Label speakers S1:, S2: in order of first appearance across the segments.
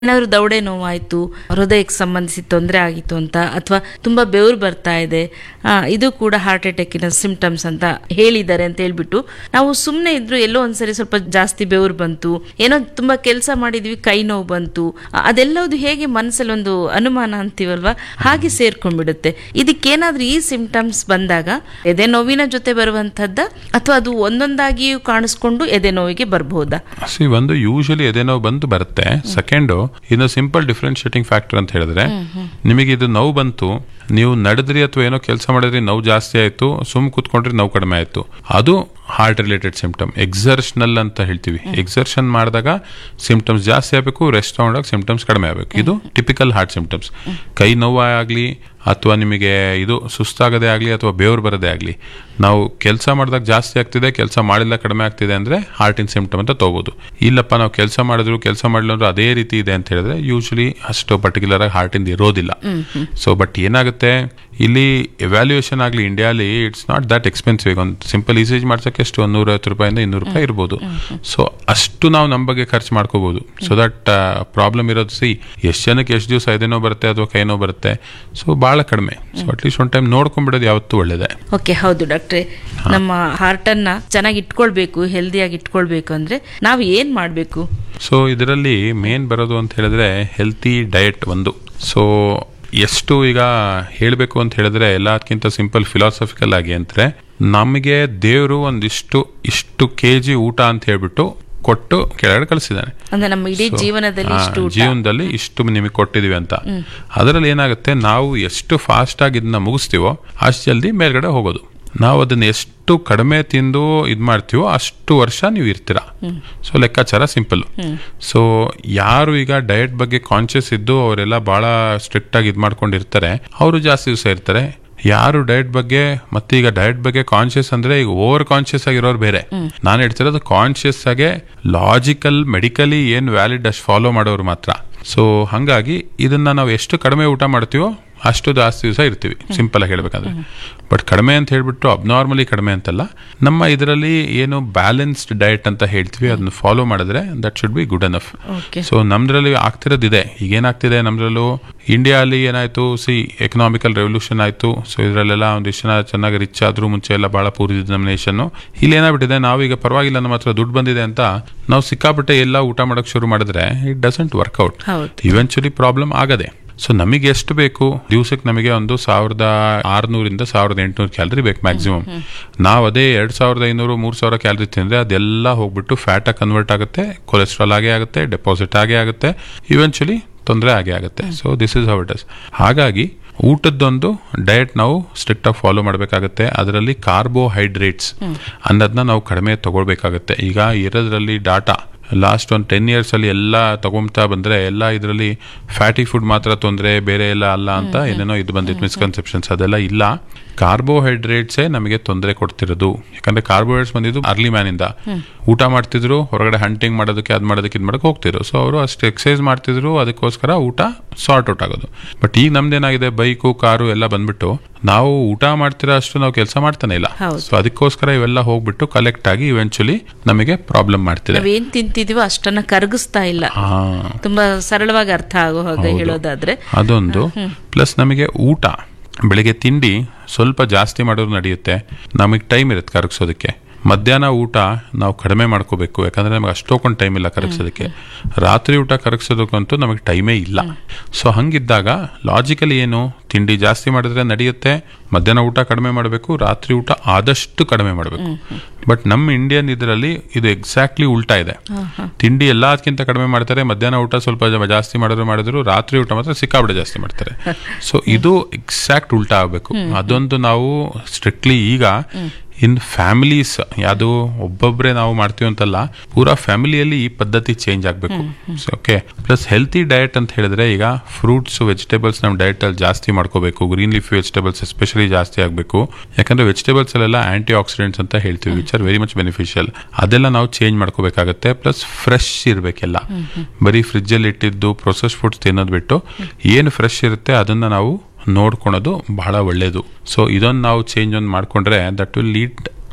S1: ಏನಾದ್ರು ದವಡೆ ನೋವಾಯಿತು ಹೃದಯಕ್ಕೆ ಸಂಬಂಧಿಸಿ ತೊಂದರೆ ಆಗಿತ್ತು ಅಂತ ಅಥವಾ ತುಂಬಾ ಬೆವರು ಬರ್ತಾ ಇದೆ ಆ, ಇದು ಕೂಡ ಹಾರ್ಟ್ ಅಟ್ಯಾಕಿನ ಸಿಂಪ್ಟಮ್ಸ್ ಅಂತ ಹೇಳಿದ್ದಾರೆ ಅಂತ ಹೇಳ್ಬಿಟ್ಟು ನಾವು ಸುಮ್ಮನೆ ಇದ್ರು ಎಲ್ಲೋ ಒಂದ್ಸರಿ ಸ್ವಲ್ಪ ಜಾಸ್ತಿ ಬೆವರು ಬಂತು ಏನೋ ತುಂಬಾ ಕೆಲಸ ಮಾಡಿದ್ವಿ ಕೈ ನೋವು ಬಂತು ಆ, ಅದೆಲ್ಲವುದು ಹೇಗೆ ಮನಸ್ಸಲ್ಲಿ ಒಂದು ಅನುಮಾನ ಅಂತೀವಲ್ವಾ ಹಾಗೆ ಸೇರ್ಕೊಂಡ್ಬಿಡುತ್ತೆ ಇದಕ್ಕೇನಾದ್ರೂ ಈ ಸಿಂಪ್ಟಮ್ಸ್ ಬಂದಾಗ ಎದೆ ನೋವಿನ ಜೊತೆ ಬರುವಂತಹದ್ದ ಅಥವಾ ಅದು ಒಂದೊಂದಾಗಿಯೂ ಕಾಣಿಸ್ಕೊಂಡು ಎದೆ ನೋವಿಗೆ ಬರಬಹುದಾ
S2: ಸಿ ಒಂದು ಯೂಶಲಿ ಎದೆನೋ ಬಂದು ಬರುತ್ತೆ ಸೆಕೆಂಡು ಇನ್ನು ಸಿಂಪಲ್ ಡಿಫ್ರೆನ್ಶಿಯೇಟಿಂಗ್ ಫ್ಯಾಕ್ಟರ್ ಅಂತ ಹೇಳಿದ್ರೆ ನಿಮಗೆ ಇದು ನೋವು ಬಂತು ನೀವು ನಡೆದ್ರಿ ಅಥವಾ ಏನೋ ಕೆಲಸ ಮಾಡಿದ್ರಿ ನೋವು ಜಾಸ್ತಿ ಆಯ್ತು ಸುಮ್ ಕೂತ್ಕೊಂಡ್ರಿ ನೋವು ಕಡಿಮೆ ಆಯ್ತು ಅದು ಹಾರ್ಟ್ ರಿಲೇಟೆಡ್ ಸಿಂಪ್ಟಮ್ ಎಕ್ಸರ್ಷನಲ್ ಅಂತ ಹೇಳ್ತೀವಿ ಎಕ್ಸರ್ಷನ್ ಮಾಡಿದಾಗ ಸಿಂಪ್ಟಮ್ಸ್ ಜಾಸ್ತಿ ಆಗಬೇಕು ರೆಸ್ಟ್ ತಗೊಂಡಾಗ ಸಿಂಪ್ಟಮ್ಸ್ ಕಡಿಮೆ ಆಗಬೇಕು ಇದು ಟಿಪಿಕಲ್ ಹಾರ್ಟ್ ಸಿಂಪ್ಟಮ್ಸ್ ಕೈ ನೋವು ಆಗಲಿ ಅಥವಾ ನಿಮಗೆ ಇದು ಸುಸ್ತಾಗದೇ ಆಗಲಿ ಅಥವಾ ಬೇವ್ರು ಬರದೇ ಆಗಲಿ ನಾವು ಕೆಲಸ ಮಾಡಿದಾಗ ಜಾಸ್ತಿ ಆಗ್ತಿದೆ ಕೆಲಸ ಮಾಡಿಲ್ಲ ಕಡಿಮೆ ಆಗ್ತಿದೆ ಅಂದರೆ ಹಾರ್ಟಿನ ಸಿಂಪ್ಟಮ್ ಅಂತ ತಗೋಬೋದು ಇಲ್ಲಪ್ಪ ನಾವು ಕೆಲಸ ಮಾಡಿದ್ರು ಕೆಲಸ ಮಾಡಲಿಲ್ಲ ಅಂದ್ರೆ ಅದೇ ರೀತಿ ಇದೆ ಅಂತ ಹೇಳಿದ್ರೆ ಯೂಶಲಿ ಅಷ್ಟು ಪರ್ಟಿಕ್ಯುಲರ್ ಆಗಿ ಹಾರ್ಟಿಂದ ಇರೋದಿಲ್ಲ ಸೊ ಬಟ್ ಏನಾಗುತ್ತೆ ಇಲ್ಲಿ ಎವ್ಯಾಲ್ಯೂಯೇಷನ್ ಆಗಲಿ ಇಂಡಿಯಾಲಿ ಇಟ್ಸ್ ನಾಟ್ ದಟ್ ಎಕ್ಸ್ಪೆನ್ಸಿವ್ ಒಂದು ಸಿಂಪಲ್ ಇಸೇಜ್ ಮಾಡ್ಸೋಕ್ಕೆ ಎಷ್ಟು ಒಂದು ನೂರೈವತ್ತು ರೂಪಾಯಿಂದ ಇನ್ನೂರು ರೂಪಾಯಿ ಇರ್ಬೋದು ಸೊ ಅಷ್ಟು ನಾವು ನಮ್ಮ ಬಗ್ಗೆ ಖರ್ಚು ಮಾಡ್ಕೋಬಹುದು ಸೊ ದಟ್ ಪ್ರಾಬ್ಲಮ್ ಇರೋದು ಸಿ ಎಷ್ಟು ಜನಕ್ಕೆ ಎಷ್ಟು ದಿವಸ ಎದೆನೋ ಬರುತ್ತೆ ಅಥವಾ ಕೈನೋ ಬರುತ್ತೆ ಸೊ ಭಾಳ ಕಡಿಮೆ ಸೊ ಅಟ್ಲೀಸ್ಟ್ ಒಂದು ಟೈಮ್ ನೋಡ್ಕೊಂಡ್ಬಿಡೋದು ಯಾವತ್ತೂ ಒಳ್ಳೇದೇ
S1: ಓಕೆ ಹೌದು ಡಾಕ್ಟ್ರೆ ನಮ್ಮ ಹಾರ್ಟ್ ಅನ್ನ ಚೆನ್ನಾಗಿ ಇಟ್ಕೊಳ್ಬೇಕು ಹೆಲ್ದಿಯಾಗಿ ಇಟ್ಕೊಳ್ಬೇಕು ಅಂದ್ರೆ ನಾವು ಏನ್ ಮಾಡ್ಬೇಕು
S2: ಸೊ ಇದರಲ್ಲಿ ಮೇನ್ ಬರೋದು ಅಂತ ಹೇಳಿದ್ರೆ ಹೆಲ್ತಿ ಡಯಟ್ ಒಂದು ಸೊ ಎಷ್ಟು ಈಗ ಹೇಳಬೇಕು ಅಂತ ಹೇಳಿದ್ರೆ ಎಲ್ಲದಕ್ಕಿಂತ ಸಿಂಪಲ್ ಫಿಲಾಸಫಿಕಲ್ ಆಗಿ ಅಂದ್ರೆ ನಮಗೆ ದೇವರು ಒಂದಿಷ್ಟು ಇಷ್ಟು ಕೆ ಜಿ ಊಟ ಅಂತ ಹೇಳ್ಬಿಟ್ಟು ಕೊಟ್ಟು ಕೆಳಗಡೆ ಕಳಿಸಿದ್ದಾನೆ
S1: ಅಂದ್ರೆ ನಮ್ಮ ಇಡೀ
S2: So,
S1: ಜೀವನದಲ್ಲಿ
S2: ಆ,
S1: ಇಷ್ಟು ಊಟ
S2: ಜೀವನದಲ್ಲಿ ಇಷ್ಟು ನಿಮಗೆ ಕೊಟ್ಟಿದೀವಿ ಅಂತ ಅದರಲ್ಲಿ ಏನಾಗುತ್ತೆ ನಾವು ಎಷ್ಟು ಫಾಸ್ಟ್ ಆಗಿ ಇದನ್ನ ಮುಗಿಸ್ತೀವೋ ಅಷ್ಟು ಜಲ್ದಿ ಮೇಲ್ಗಡೆ ಹೋಗೋದು ನಾವು ಅದನ್ನ ಎಷ್ಟು ಕಡಿಮೆ ತಿಂದು ಇದು ಮಾಡ್ತೀವೋ ಅಷ್ಟು ವರ್ಷ ನೀವು ಇರ್ತೀರಾ ಸೊ ಲೆಕ್ಕಾಚಾರ ಸಿಂಪಲ್ ಸೊ ಯಾರು ಈಗ ಡಯಟ್ ಬಗ್ಗೆ ಕಾನ್ಶಿಯಸ್ ಇದ್ದು ಅವರೆಲ್ಲ ಬಹಳ ಸ್ಟ್ರಿಕ್ಟ್ ಆಗಿ ಇದು ಮಾಡ್ಕೊಂಡಿರ್ತಾರೆ ಅವರು ಜಾಸ್ತಿ ದಿವಸ ಇರ್ತಾರೆ ಯಾರು ಡಯಟ್ ಬಗ್ಗೆ ಮತ್ತೆ ಈಗ ಡಯಟ್ ಬಗ್ಗೆ ಕಾನ್ಶಿಯಸ್ ಅಂದ್ರೆ ಈಗ ಓವರ್ ಕಾನ್ಶಿಯಸ್ ಆಗಿರೋರು ಬೇರೆ ನಾನು ಹೇಳ್ತಿರೋದು ಕಾನ್ಶಿಯಸ್ ಆಗಿ ಲಾಜಿಕಲ್ ಮೆಡಿಕಲಿ ಏನ್ ವ್ಯಾಲಿಡ್ ಅಷ್ಟು ಫಾಲೋ ಮಾಡೋರು ಮಾತ್ರ ಸೊ ಹಂಗಾಗಿ ಇದನ್ನ ನಾವು ಎಷ್ಟು ಕಡಿಮೆ ಊಟ ಮಾಡ್ತೀವೋ ಅಷ್ಟು ಜಾಸ್ತಿ ದಿವಸ ಇರ್ತೀವಿ ಸಿಂಪಲ್ ಆಗಿ ಹೇಳ್ಬೇಕಂದ್ರೆ ಬಟ್ ಕಡಿಮೆ ಅಂತ ಹೇಳ್ಬಿಟ್ಟು ಅಬ್ನಾರ್ಮಲಿ ಕಡಿಮೆ ಅಂತಲ್ಲ ನಮ್ಮ ಇದರಲ್ಲಿ ಏನು ಬ್ಯಾಲೆನ್ಸ್ಡ್ ಡಯಟ್ ಅಂತ ಹೇಳ್ತೀವಿ ಅದನ್ನ ಫಾಲೋ ಮಾಡಿದ್ರೆ that should be good enough
S1: okay
S2: so ನಮ್ದ್ರಲ್ಲಿ ಆಗ್ತಿರೋದಿದೆ ಈಗ ಏನಾಗ್ತಿದೆ ನಮ್ದ್ರಲ್ಲೂ ಇಂಡಿಯಾಲಿ ಏನಾಯ್ತು ಸಿ ಎಕನಾಮಿಕಲ್ ರೆವಲ್ಯೂಷನ್ ಆಯ್ತು ಸೊ ಇದರಲ್ಲೆಲ್ಲ ಒಂದಿಷ್ಟು ಜನ ಚೆನ್ನಾಗಿ ರಿಚ್ ಆದ್ರೂ ಮುಂಚೆ ಎಲ್ಲ ಬಹಳ ಪೂರಿದ ನಮ್ಮ ನೇಷನ್ ಇಲ್ಲಿ ಏನಾಗ್ಬಿಟ್ಟಿದೆ ನಾವೀಗ ಪರವಾಗಿಲ್ಲ ನಮ್ಮ ಹತ್ರ ದುಡ್ಡು ಬಂದಿದೆ ಅಂತ ನಾವು ಸಿಕ್ಕಾಪಟ್ಟೆ ಎಲ್ಲ ಊಟ ಮಾಡಕ್ ಶುರು ಮಾಡಿದ್ರೆ ಇಟ್ ಡಸಂಟ್ ವರ್ಕೌಟ್
S1: ಹೌದು
S2: ಇವೆಂಚುಲಿ ಪ್ರಾಬ್ಲಮ್ ಆಗದೆ ಸೊ ನಮಗೆ ಎಷ್ಟು ಬೇಕು ದಿವಸಕ್ಕೆ ನಮಗೆ ಒಂದು ಸಾವಿರದ ಆರ್ನೂರಿಂದ ಸಾವಿರದ ಎಂಟುನೂರು ಕ್ಯಾಲರಿ ಬೇಕು ಮ್ಯಾಕ್ಸಿಮಮ್ ನಾವು ಅದೇ ಎರಡು ಸಾವಿರದ ಐನೂರು ಮೂರು ಸಾವಿರ ಕ್ಯಾಲರಿ ತಿಂದ್ರೆ ಅದೆಲ್ಲ ಹೋಗ್ಬಿಟ್ಟು ಫ್ಯಾಟಾಗಿ ಕನ್ವರ್ಟ್ ಆಗುತ್ತೆ ಕೊಲೆಸ್ಟ್ರಾಲ್ ಆಗೇ ಆಗುತ್ತೆ ಡೆಪಾಸಿಟ್ ಆಗೇ ಆಗುತ್ತೆ ಇವೆಂಚುಲಿ ತೊಂದರೆ ಆಗೇ ಆಗುತ್ತೆ so this is how it is ಹಾಗಾಗಿ ಊಟದ್ದೊಂದು ಡಯಟ್ ನಾವು ಸ್ಟ್ರಿಕ್ಟ್ ಆಗಿ ಫಾಲೋ ಮಾಡಬೇಕಾಗುತ್ತೆ ಅದರಲ್ಲಿ ಕಾರ್ಬೋಹೈಡ್ರೇಟ್ಸ್ ಅನ್ನೋದನ್ನ ನಾವು ಕಡಿಮೆ ತಗೊಳ್ಬೇಕಾಗತ್ತೆ ಈಗ ಇರೋದ್ರಲ್ಲಿ ಡಾಟಾ ಲಾಸ್ಟ್ ಒಂದು ಟೆನ್ ಇಯರ್ಸ್ ಅಲ್ಲಿ ಎಲ್ಲ ತಗೊಂತಾ ಬಂದ್ರೆ ಎಲ್ಲ ಇದರಲ್ಲಿ ಫ್ಯಾಟಿ ಫುಡ್ ಮಾತ್ರ ತೊಂದರೆ ಬೇರೆ ಎಲ್ಲ ಅಲ್ಲ ಅಂತ ಏನೇನೋ ಇದು ಬಂದಿತ್ತು ಮಿಸ್ಕನ್ಸೆಪ್ಷನ್ಸ್ ಅದೆಲ್ಲ ಇಲ್ಲ ಕಾರ್ಬೋಹೈಡ್ರೇಟ್ಸೇ ನಮಗೆ ತೊಂದರೆ ಕೊಡ್ತಿರೋದು ಯಾಕಂದ್ರೆ ಕಾರ್ಬೋಹೈಡ್ರೇಟ್ಸ್ ಬಂದಿದ್ದು ಅರ್ಲಿ ಮ್ಯಾನಿಂದ ಊಟ ಮಾಡ್ತಿದ್ರು ಹೊರಗಡೆ ಹಂಟಿಂಗ್ ಮಾಡೋದಕ್ಕೆ ಅದ್ ಮಾಡೋದಕ್ಕೆ ಇದು ಮಾಡಕ್ಕೆ ಹೋಗ್ತಿದ್ರು ಸೊ ಅವರು ಅಷ್ಟು ಎಕ್ಸಸೈಸ್ ಮಾಡ್ತಿದ್ರು ಅದಕ್ಕೋಸ್ಕರ ಊಟ ಸಾರ್ಟ್ ಔಟ್ ಆಗೋದು ಬಟ್ ಈಗ ನಮ್ದೇನಾಗಿದೆ ಬೈಕು ಕಾರು ಎಲ್ಲ ಬಂದ್ಬಿಟ್ಟು ನಾವು ಊಟ ಮಾಡ್ತಿರೋ ಅಷ್ಟು ನಾವು ಕೆಲಸ ಮಾಡ್ತಾನೆ ಇಲ್ಲ
S1: ಹೌದು.
S2: ಸೊ ಅದಕ್ಕೋಸ್ಕರ ಇವೆಲ್ಲ ಹೋಗ್ಬಿಟ್ಟು ಕಲೆಕ್ಟ್ ಆಗಿ ಇವೆಂಚುಲಿ ನಮಗೆ ಪ್ರಾಬ್ಲಮ್ ಮಾಡ್ತಿದೆ
S1: ನಾವೇನ್ ತಿಂತಿದೀವೋ ಅಷ್ಟನ್ನ ಕರಗಿಸ್ತಾ ಇಲ್ಲ
S2: ಹಾ
S1: ತುಂಬಾ ಸರಳವಾಗಿ ಅರ್ಥ ಆಗೋ ಹಾಗೆ ಹೇಳೋದಾದ್ರೆ
S2: ಅದೊಂದು ಪ್ಲಸ್ ನಮಗೆ ಊಟ ಬೆಳಿಗ್ಗೆ ತಿಂಡಿ ಸ್ವಲ್ಪ ಜಾಸ್ತಿ ಮಾಡೋದು ನಡೆಯುತ್ತೆ ನಮಗೆ ಟೈಮ್ ಇರುತ್ತೆ ಕರಗಿಸೋದಕ್ಕೆ ಮಧ್ಯಾಹ್ನ ಊಟ ನಾವು ಕಡಿಮೆ ಮಾಡ್ಕೋಬೇಕು ಯಾಕಂದ್ರೆ ನಮಗೆ ಅಷ್ಟೊಂದು ಟೈಮ್ ಇಲ್ಲ ಕರಗಿಸೋದಕ್ಕೆ ರಾತ್ರಿ ಊಟ ಕರಗಿಸೋದಕ್ಕಂತೂ ನಮಗೆ ಟೈಮೇ ಇಲ್ಲ ಸೊ ಹಂಗಿದ್ದಾಗ ಲಾಜಿಕಲಿ ಏನು ತಿಂಡಿ ಜಾಸ್ತಿ ಮಾಡಿದ್ರೆ ನಡೆಯುತ್ತೆ ಮಧ್ಯಾಹ್ನ ಊಟ ಕಡಿಮೆ ಮಾಡಬೇಕು ರಾತ್ರಿ ಊಟ ಆದಷ್ಟು ಕಡಿಮೆ ಮಾಡಬೇಕು ಬಟ್ ನಮ್ಮ ಇಂಡಿಯನ್ ಇದರಲ್ಲಿ ಇದು ಎಕ್ಸಾಕ್ಟ್ಲಿ ಉಲ್ಟಾ ಇದೆ ತಿಂಡಿ ಎಲ್ಲದಕ್ಕಿಂತ ಕಡಿಮೆ ಮಾಡ್ತಾರೆ ಮಧ್ಯಾಹ್ನ ಊಟ ಸ್ವಲ್ಪ ಜ- ಜಾಸ್ತಿ ಮಾಡಿದ್ರು ಮಾಡಿದ್ರು ರಾತ್ರಿ ಊಟ ಮಾತ್ರ ಸಿಕ್ಕಾಬಿಟ್ಟೆ ಜಾಸ್ತಿ ಮಾಡ್ತಾರೆ ಸೊ ಇದು ಎಕ್ಸಾಕ್ಟ್ ಉಲ್ಟಾ ಆಗಬೇಕು ಅದೊಂದು ನಾವು ಸ್ಟ್ರಿಕ್ಟ್ಲಿ ಈಗ ಇನ್ ಫ್ಯಾಮಿಲೀಸ್ ಯಾವುದು ಒಬ್ಬೊಬ್ಬರೇ ನಾವು ಮಾಡ್ತೀವಿ ಅಂತಲ್ಲ ಪೂರಾ ಫ್ಯಾಮಿಲಿಯಲ್ಲಿ ಈ ಪದ್ಧತಿ ಚೇಂಜ್ ಆಗಬೇಕು ಓಕೆ ಪ್ಲಸ್ ಹೆಲ್ತಿ ಡಯಟ್ ಅಂತ ಹೇಳಿದ್ರೆ ಈಗ ಫ್ರೂಟ್ಸ್ ವೆಜಿಟೇಬಲ್ಸ್ ನಮ್ಮ ಡಯಟ್ ಅಲ್ಲಿ ಜಾಸ್ತಿ ಮಾಡ್ಕೋಬೇಕು ಗ್ರೀನ್ ಲೀಫ್ ವೆಜಿಟೇಬಲ್ಸ್ ಎಸ್ಪೆಷಲಿ ಜಾಸ್ತಿ ಆಗಬೇಕು ಯಾಕಂದ್ರೆ ವೆಜಿಟೇಬಲ್ಸ್ ಅಲ್ಲೆಲ್ಲ ಆಂಟಿ ಆಕ್ಸಿಡೆಂಟ್ಸ್ ಅಂತ ಹೇಳ್ತೀವಿ which are very much beneficial ಅದೆಲ್ಲ ನಾವು ಚೇಂಜ್ ಮಾಡ್ಕೋಬೇಕಾಗತ್ತೆ ಪ್ಲಸ್ ಫ್ರೆಶ್ ಇರಬೇಕೆಲ್ಲ ಬರೀ ಫ್ರಿಜ್ ಅಲ್ಲಿ ಇಟ್ಟಿದ್ದು ಪ್ರೊಸೆಸ್ ಫುಡ್ಸ್ ತಿನ್ನೋದು ಬಿಟ್ಟು ಏನು ಫ್ರೆಶ್ ಇರುತ್ತೆ ಅದನ್ನ ನಾವು ನೋಡ್ಕೊಳೋದು ಬಹಳ ಒಳ್ಳೇದು ಸೊ ಇದೊಂದು ನಾವು ಚೇಂಜ್ ಒಂದು ಮಾಡ್ಕೊಂಡ್ರೆ that will lead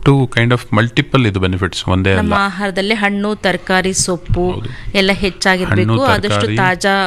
S2: to kind of multiple ಇದು ಬೆನಿಫಿಟ್ಸ್ ಒಂದೇ
S1: ನಮ್ಮ
S2: ಅಲ್ಲ
S1: ಆಹಾರದಲ್ಲಿ ಹಣ್ಣು ತರಕಾರಿ ಸೊಪ್ಪು
S2: ಹೌದು.
S1: ಎಲ್ಲ ಹೆಚ್ಚಾಗಿರ್ಬೇಕು
S2: ಹಣ್ಣು,
S1: ಆದಷ್ಟು
S2: ತರಕಾರಿ,
S1: ತಾಜಾ